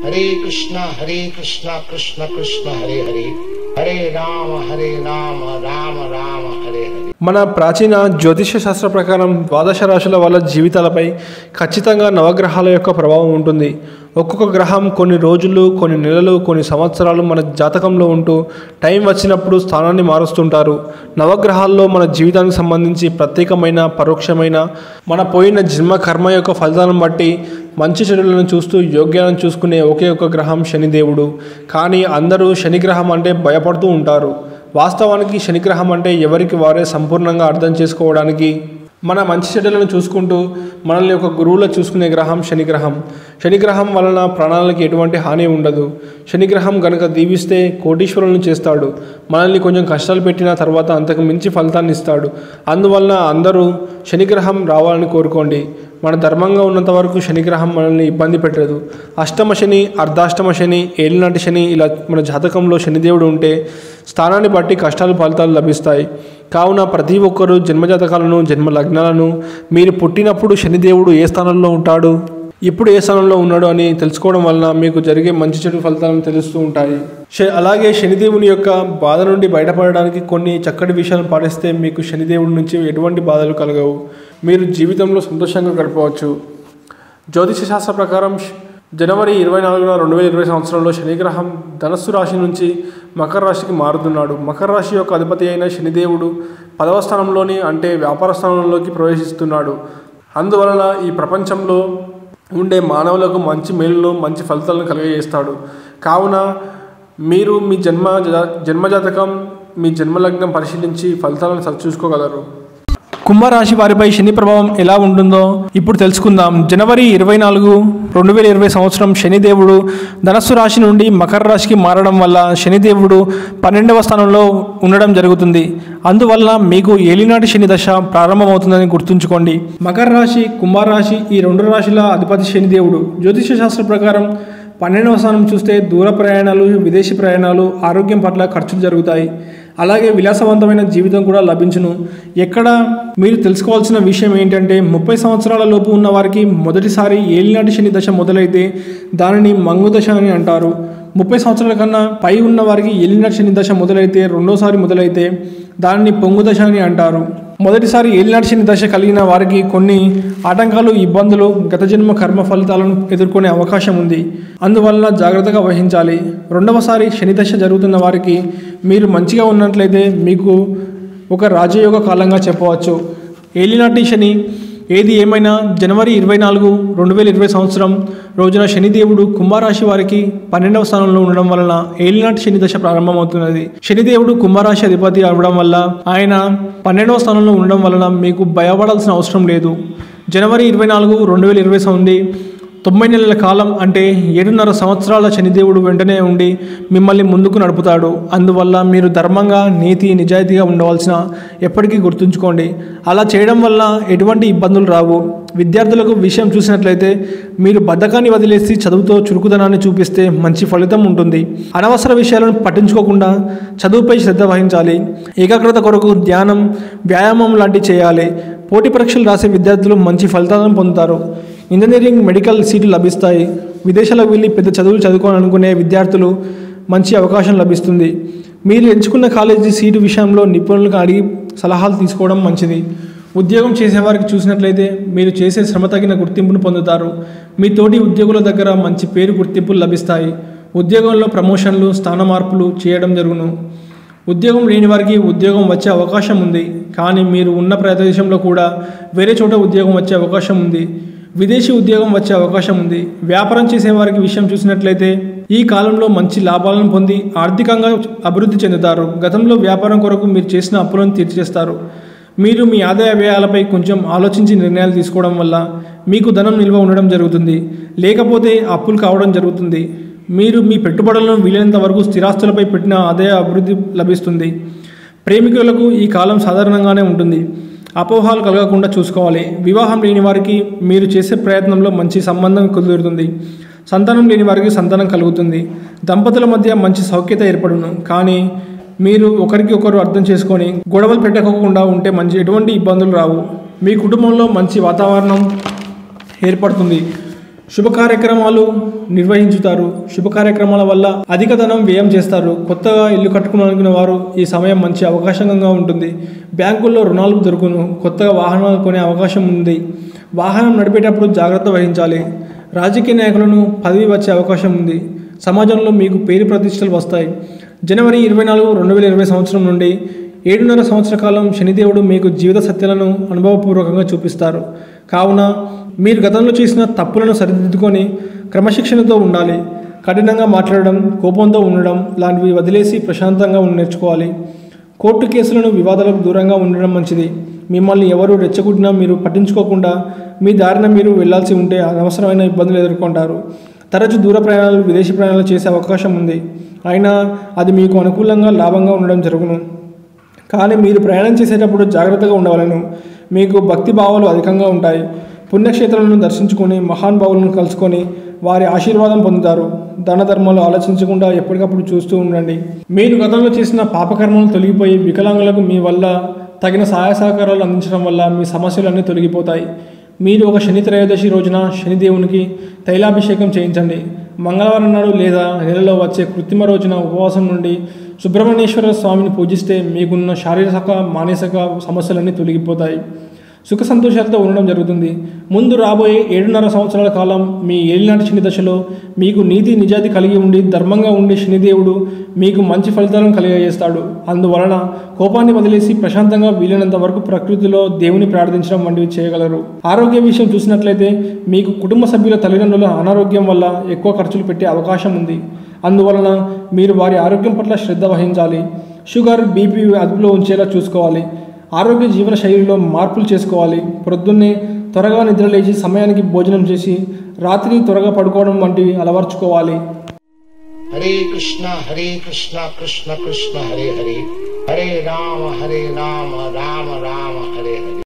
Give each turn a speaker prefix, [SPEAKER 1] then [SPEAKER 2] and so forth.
[SPEAKER 1] హరే కృష్ణ హరే కృష్ణ కృష్ణ కృష్ణ హరే హరే హరే రామ హరే రామ రామ రామ హరే హరే
[SPEAKER 2] మన ప్రాచీన జ్యోతిష శాస్త్ర ప్రకారం ద్వాదశ రాశుల వాళ్ళ జీవితాలపై ఖచ్చితంగా నవగ్రహాల యొక్క ప్రభావం ఉంటుంది ఒక్కొక్క గ్రహం కొన్ని రోజులు కొన్ని నెలలు కొన్ని సంవత్సరాలు మన జాతకంలో ఉంటూ టైం వచ్చినప్పుడు స్థానాన్ని మారుస్తుంటారు నవగ్రహాల్లో మన జీవితానికి సంబంధించి ప్రత్యేకమైన పరోక్షమైన మన పోయిన జన్మ కర్మ యొక్క ఫలితాలను బట్టి మంచి చెడులను చూస్తూ యోగ్యాలను చూసుకునే ఒకే ఒక గ్రహం శనిదేవుడు కానీ అందరూ శనిగ్రహం అంటే భయపడుతూ ఉంటారు వాస్తవానికి శనిగ్రహం అంటే ఎవరికి వారే సంపూర్ణంగా అర్థం చేసుకోవడానికి మన మంచి చెడ్డలను చూసుకుంటూ మనల్ని ఒక గురువులో చూసుకునే గ్రహం శనిగ్రహం శనిగ్రహం వలన ప్రాణాలకి ఎటువంటి హాని ఉండదు శనిగ్రహం గనుక దీవిస్తే కోటీశ్వరులను చేస్తాడు మనల్ని కొంచెం కష్టాలు పెట్టిన తర్వాత అంతకు మించి ఫలితాన్ని ఇస్తాడు అందువలన అందరూ శనిగ్రహం రావాలని కోరుకోండి మన ధర్మంగా ఉన్నంత వరకు శనిగ్రహం మనల్ని ఇబ్బంది పెట్టదు అష్టమ శని అర్ధాష్టమ శని ఏలినాటి శని ఇలా మన జాతకంలో శనిదేవుడు ఉంటే స్థానాన్ని బట్టి కష్టాలు ఫలితాలు లభిస్తాయి కావున ప్రతి ఒక్కరూ జన్మజాతకాలను జన్మ లగ్నాలను మీరు పుట్టినప్పుడు శనిదేవుడు ఏ స్థానంలో ఉంటాడు ఇప్పుడు ఏ స్థానంలో ఉన్నాడు అని తెలుసుకోవడం వలన మీకు జరిగే మంచి చెడు ఫలితాలను తెలుస్తూ ఉంటాయి శ- అలాగే శనిదేవుని యొక్క బాధ నుండి బయటపడడానికి కొన్ని చక్కటి విషయాలను పాటిస్తే మీకు శనిదేవుడి నుంచి ఎటువంటి బాధలు కలగవు మీరు జీవితంలో సంతోషంగా గడపవచ్చు జ్యోతిష శాస్త్ర ప్రకారం శ- జనవరి ఇరవై నాలుగున రెండు వేల ఇరవై సంవత్సరంలో శనిగ్రహం ధనస్సు రాశి నుంచి మకర రాశికి మారుతున్నాడు మకర రాశి యొక్క అధిపతి అయిన శనిదేవుడు పదవ స్థానంలోని అంటే వ్యాపార స్థానంలోకి ప్రవేశిస్తున్నాడు అందువలన ఈ ప్రపంచంలో ఉండే మానవులకు మంచి మేలును మంచి ఫలితాలను కలిగజేస్తాడు కావున మీరు మీ జన్మ జా- జన్మజాతకం మీ జన్మలగ్నం పరిశీలించి ఫలితాలను సరిచూసుకోగలరు కుంభరాశి వారిపై శని ప్రభావం ఎలా ఉంటుందో ఇప్పుడు తెలుసుకుందాం జనవరి ఇరవై నాలుగు రెండు వేల ఇరవై సంవత్సరం శనిదేవుడు ధనస్సు రాశి నుండి మకర రాశికి మారడం వల్ల శనిదేవుడు పన్నెండవ స్థానంలో ఉండడం జరుగుతుంది అందువల్ల మీకు ఏలినాటి శని దశ ప్రారంభమవుతుందని గుర్తుంచుకోండి మకర రాశి కుంభరాశి ఈ రెండు రాశుల అధిపతి శనిదేవుడు జ్యోతిష శాస్త్ర ప్రకారం పన్నెండవ స్థానం చూస్తే దూర ప్రయాణాలు విదేశీ ప్రయాణాలు ఆరోగ్యం పట్ల ఖర్చులు జరుగుతాయి అలాగే విలాసవంతమైన జీవితం కూడా లభించును ఎక్కడ మీరు తెలుసుకోవాల్సిన విషయం ఏంటంటే ముప్పై సంవత్సరాల లోపు ఉన్న వారికి మొదటిసారి ఏలినాటి శని దశ మొదలైతే దానిని మంగు దశ అని అంటారు ముప్పై సంవత్సరాల కన్నా పై ఉన్న వారికి ఏలినాటి శని దశ మొదలైతే రెండోసారి మొదలైతే దానిని పొంగు దశ అని అంటారు మొదటిసారి ఏలినాటి శని దశ కలిగిన వారికి కొన్ని ఆటంకాలు ఇబ్బందులు గత జన్మ కర్మ ఫలితాలను ఎదుర్కొనే అవకాశం ఉంది అందువలన జాగ్రత్తగా వహించాలి రెండవసారి శని దశ జరుగుతున్న వారికి మీరు మంచిగా ఉన్నట్లయితే మీకు ఒక రాజయోగ కాలంగా చెప్పవచ్చు ఏలినాటి శని ఏది ఏమైనా జనవరి ఇరవై నాలుగు రెండు వేల ఇరవై సంవత్సరం రోజున శనిదేవుడు కుంభరాశి వారికి పన్నెండవ స్థానంలో ఉండడం వలన ఏలినాటి శని దశ ప్రారంభమవుతున్నది శనిదేవుడు కుంభరాశి అధిపతి అవడం వల్ల ఆయన పన్నెండవ స్థానంలో ఉండడం వలన మీకు భయపడాల్సిన అవసరం లేదు జనవరి ఇరవై నాలుగు రెండు వేల ఇరవై సంది తొంభై నెలల కాలం అంటే ఏడున్నర సంవత్సరాల శనిదేవుడు వెంటనే ఉండి మిమ్మల్ని ముందుకు నడుపుతాడు అందువల్ల మీరు ధర్మంగా నీతి నిజాయితీగా ఉండవలసిన ఎప్పటికీ గుర్తుంచుకోండి అలా చేయడం వల్ల ఎటువంటి ఇబ్బందులు రావు విద్యార్థులకు విషయం చూసినట్లయితే మీరు బద్ధకాన్ని వదిలేసి చదువుతో చురుకుదనాన్ని చూపిస్తే మంచి ఫలితం ఉంటుంది అనవసర విషయాలను పట్టించుకోకుండా చదువుపై శ్రద్ధ వహించాలి ఏకాగ్రత కొరకు ధ్యానం వ్యాయామం లాంటివి చేయాలి పోటీ పరీక్షలు రాసే విద్యార్థులు మంచి ఫలితాలను పొందుతారు ఇంజనీరింగ్ మెడికల్ సీట్లు లభిస్తాయి విదేశాలకు వెళ్ళి పెద్ద చదువులు చదువుకోవాలనుకునే విద్యార్థులు మంచి అవకాశం లభిస్తుంది మీరు ఎంచుకున్న కాలేజీ సీటు విషయంలో నిపుణులకు అడిగి సలహాలు తీసుకోవడం మంచిది ఉద్యోగం చేసేవారికి చూసినట్లయితే మీరు చేసే శ్రమ తగిన గుర్తింపును పొందుతారు మీ తోటి ఉద్యోగుల దగ్గర మంచి పేరు గుర్తింపులు లభిస్తాయి ఉద్యోగంలో ప్రమోషన్లు స్థాన మార్పులు చేయడం జరుగును ఉద్యోగం లేని వారికి ఉద్యోగం వచ్చే అవకాశం ఉంది కానీ మీరు ఉన్న ప్రదేశంలో కూడా వేరే చోట ఉద్యోగం వచ్చే అవకాశం ఉంది విదేశీ ఉద్యోగం వచ్చే అవకాశం ఉంది వ్యాపారం చేసేవారికి విషయం చూసినట్లయితే ఈ కాలంలో మంచి లాభాలను పొంది ఆర్థికంగా అభివృద్ధి చెందుతారు గతంలో వ్యాపారం కొరకు మీరు చేసిన అప్పులను తీర్చేస్తారు మీరు మీ ఆదాయ వ్యయాలపై కొంచెం ఆలోచించి నిర్ణయాలు తీసుకోవడం వల్ల మీకు ధనం నిల్వ ఉండడం జరుగుతుంది లేకపోతే అప్పులు కావడం జరుగుతుంది మీరు మీ పెట్టుబడులను వీలైనంత వరకు స్థిరాస్తులపై పెట్టిన ఆదాయ అభివృద్ధి లభిస్తుంది ప్రేమికులకు ఈ కాలం సాధారణంగానే ఉంటుంది అపోహాలు కలగకుండా చూసుకోవాలి వివాహం లేని వారికి మీరు చేసే ప్రయత్నంలో మంచి సంబంధం కుదురుతుంది సంతానం లేని వారికి సంతానం కలుగుతుంది దంపతుల మధ్య మంచి సౌఖ్యత ఏర్పడును కానీ మీరు ఒకరికి ఒకరు అర్థం చేసుకొని గొడవలు పెట్టకోకుండా ఉంటే మంచి ఎటువంటి ఇబ్బందులు రావు మీ కుటుంబంలో మంచి వాతావరణం ఏర్పడుతుంది శుభ కార్యక్రమాలు నిర్వహించుతారు శుభ కార్యక్రమాల వల్ల అధిక ధనం వ్యయం చేస్తారు కొత్తగా ఇల్లు కట్టుకునే వారు ఈ సమయం మంచి అవకాశంగా ఉంటుంది బ్యాంకుల్లో రుణాలు దొరుకును కొత్తగా వాహనాలు కొనే అవకాశం ఉంది వాహనం నడిపేటప్పుడు జాగ్రత్త వహించాలి రాజకీయ నాయకులను పదవి వచ్చే అవకాశం ఉంది సమాజంలో మీకు పేరు ప్రతిష్టలు వస్తాయి జనవరి ఇరవై నాలుగు రెండు వేల ఇరవై సంవత్సరం నుండి ఏడున్నర సంవత్సర కాలం శనిదేవుడు మీకు జీవిత సత్యాలను అనుభవపూర్వకంగా చూపిస్తారు కావున మీరు గతంలో చేసిన తప్పులను సరిదిద్దుకొని క్రమశిక్షణతో ఉండాలి కఠినంగా మాట్లాడడం కోపంతో ఉండడం లాంటివి వదిలేసి ప్రశాంతంగా ఉండి నేర్చుకోవాలి కోర్టు కేసులను వివాదాలకు దూరంగా ఉండడం మంచిది మిమ్మల్ని ఎవరు రెచ్చగొట్టినా మీరు పట్టించుకోకుండా మీ దారిన మీరు వెళ్లాల్సి ఉంటే అనవసరమైన ఇబ్బందులు ఎదుర్కొంటారు తరచు దూర ప్రయాణాలు విదేశీ ప్రయాణాలు చేసే అవకాశం ఉంది అయినా అది మీకు అనుకూలంగా లాభంగా ఉండడం జరుగును కానీ మీరు ప్రయాణం చేసేటప్పుడు జాగ్రత్తగా ఉండవలను మీకు భక్తి భావాలు అధికంగా ఉంటాయి పుణ్యక్షేత్రాలను దర్శించుకొని మహానుభావులను కలుసుకొని వారి ఆశీర్వాదం పొందుతారు దాన ధర్మాలు ఆలోచించకుండా ఎప్పటికప్పుడు చూస్తూ ఉండండి మీరు గతంలో చేసిన పాపకర్మలు తొలగిపోయి వికలాంగులకు మీ వల్ల తగిన సహాయ సహకారాలు అందించడం వల్ల మీ సమస్యలన్నీ తొలగిపోతాయి మీరు ఒక శని త్రయోదశి రోజున శనిదేవునికి తైలాభిషేకం చేయించండి మంగళవారం నాడు లేదా నెలలో వచ్చే కృత్రిమ రోజున ఉపవాసం నుండి సుబ్రహ్మణ్యేశ్వర స్వామిని పూజిస్తే మీకున్న శారీరక మానసిక సమస్యలన్నీ తొలగిపోతాయి సుఖ సంతోషాలతో ఉండడం జరుగుతుంది ముందు రాబోయే ఏడున్నర సంవత్సరాల కాలం మీ ఏలినాటి శని దశలో మీకు నీతి నిజాతి కలిగి ఉండి ధర్మంగా ఉండి శనిదేవుడు మీకు మంచి ఫలితాలను కలిగజేస్తాడు అందువలన కోపాన్ని వదిలేసి ప్రశాంతంగా వీలైనంత వరకు ప్రకృతిలో దేవుని ప్రార్థించడం వంటివి చేయగలరు ఆరోగ్య విషయం చూసినట్లయితే మీకు కుటుంబ సభ్యుల తల్లిదండ్రుల అనారోగ్యం వల్ల ఎక్కువ ఖర్చులు పెట్టే అవకాశం ఉంది అందువలన మీరు వారి ఆరోగ్యం పట్ల శ్రద్ధ వహించాలి షుగర్ బీపీ అదుపులో ఉంచేలా చూసుకోవాలి ఆరోగ్య జీవన శైలిలో మార్పులు చేసుకోవాలి ప్రొద్దున్నే త్వరగా నిద్రలేచి సమయానికి భోజనం చేసి రాత్రి త్వరగా పడుకోవడం వంటివి అలవర్చుకోవాలి
[SPEAKER 1] हरे कृष्णा हरे कृष्णा कृष्ण कृष्ण हरे हरे हरे राम हरे राम राम राम